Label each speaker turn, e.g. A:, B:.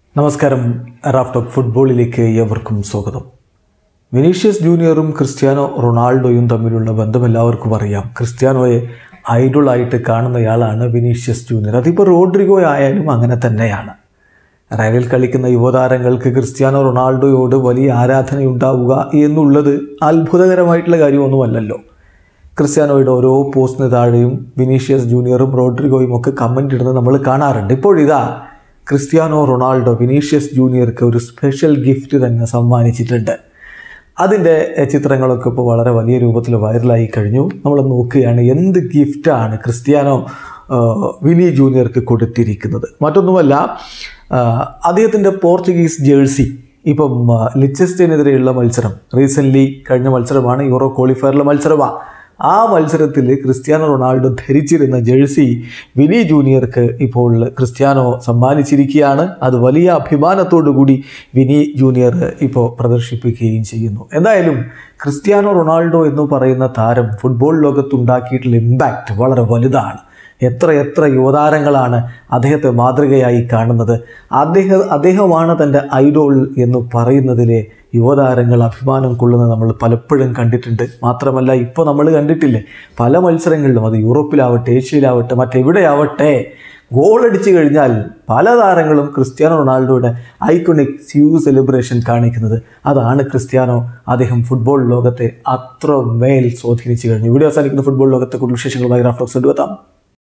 A: നമസ്കാരം റാഫ്റ്റോക്ക് ഫുട്ബോളിലേക്ക് ഏവർക്കും സ്വാഗതം വിനീഷ്യസ് ജൂനിയറും ക്രിസ്ത്യാനോ റൊണാൾഡോയും തമ്മിലുള്ള ബന്ധം എല്ലാവർക്കും അറിയാം ക്രിസ്ത്യാനോയെ ഐഡോളായിട്ട് കാണുന്നയാളാണ് വിനീഷ്യസ് ജൂനിയർ അതിപ്പോൾ റോഡ്രിഗോ ആയാലും അങ്ങനെ തന്നെയാണ് റയലിൽ കളിക്കുന്ന യുവതാരങ്ങൾക്ക് ക്രിസ്ത്യാനോ റൊണാൾഡോയോട് വലിയ ആരാധനയുണ്ടാവുക എന്നുള്ളത് അത്ഭുതകരമായിട്ടുള്ള കാര്യമൊന്നുമല്ലല്ലോ ക്രിസ്ത്യാനോയുടെ ഓരോ പോസ്റ്റിന് താഴെയും വിനീഷ്യസ് ജൂനിയറും റോഡ്രിഗോയും ഒക്കെ കമൻ്റ് ഇടുന്നത് നമ്മൾ കാണാറുണ്ട് ഇപ്പോഴിതാ ക്രിസ്ത്യാനോ റൊണാൾഡോ വിനീഷ്യസ് ജൂനിയർക്ക് ഒരു സ്പെഷ്യൽ ഗിഫ്റ്റ് തന്നെ സമ്മാനിച്ചിട്ടുണ്ട് അതിൻ്റെ ചിത്രങ്ങളൊക്കെ ഇപ്പോൾ വളരെ വലിയ രൂപത്തിൽ വൈറലായി കഴിഞ്ഞു നമ്മൾ നോക്കുകയാണ് എന്ത് ഗിഫ്റ്റാണ് ക്രിസ്ത്യാനോ ആ, വിനി ജൂനിയർക്ക് കൊടുത്തിരിക്കുന്നത് മറ്റൊന്നുമല്ല ആ, അദ്ദേഹത്തിൻ്റെ പോർച്ചുഗീസ് ജേഴ്സി ഇപ്പം ആ, ലിച്ചസ്റ്റൈനെതിരെയുള്ള മത്സരം റീസെൻ്റ്ലി കഴിഞ്ഞ മത്സരമാണ് യൂറോ ക്വാളിഫയറിലെ മത്സരമാണ് ആ മത്സരത്തിൽ ക്രിസ്ത്യാനോ റൊണാൾഡോ ധരിച്ചിരുന്ന ജേഴ്സി വിനി ജൂനിയർക്ക് ഇപ്പോൾ ക്രിസ്ത്യാനോ സമ്മാനിച്ചിരിക്കുകയാണ് അത് വലിയ അഭിമാനത്തോടു കൂടി വിനി ജൂനിയർ ഇപ്പോൾ പ്രദർശിപ്പിക്കുകയും ചെയ്യുന്നു എന്തായാലും ക്രിസ്ത്യാനോ റൊണാൾഡോ എന്ന് പറയുന്ന താരം ഫുട്ബോൾ ലോകത്തുണ്ടാക്കിയിട്ടുള്ള ഇമ്പാക്റ്റ് വളരെ വലുതാണ് എത്ര എത്ര യുവതാരങ്ങളാണ് അദ്ദേഹത്തെ മാതൃകയായി കാണുന്നത് അദ്ദേഹം അദ്ദേഹമാണ് തൻ്റെ ഐഡോൾ എന്ന് പറയുന്നതിലെ യുവതാരങ്ങൾ അഭിമാനം കൊള്ളുന്നത് നമ്മൾ പലപ്പോഴും കണ്ടിട്ടുണ്ട് മാത്രമല്ല ഇപ്പോൾ നമ്മൾ കണ്ടിട്ടില്ലേ പല മത്സരങ്ങളിലും അത് യൂറോപ്പിലാവട്ടെ ഏഷ്യയിലാവട്ടെ മറ്റെവിടെയാവട്ടെ ഗോളടിച്ചു കഴിഞ്ഞാൽ പല താരങ്ങളും ക്രിസ്ത്യാനോ റൊണാൾഡോയുടെ ഐക്കോണിക് സ്യൂ സെലിബ്രേഷൻ കാണിക്കുന്നത് അതാണ് ക്രിസ്ത്യാനോ അദ്ദേഹം ഫുട്ബോൾ ലോകത്തെ അത്രമേൽ സ്വാധീനിച്ചു കഴിഞ്ഞു വീഡിയോ അവസാനിക്കുന്ന ഫുട്ബോൾ ലോകത്തെ കൂടുതൽ വിശേഷങ്ങളുമായി റാഫ്ലോക്സ് എടുത്താം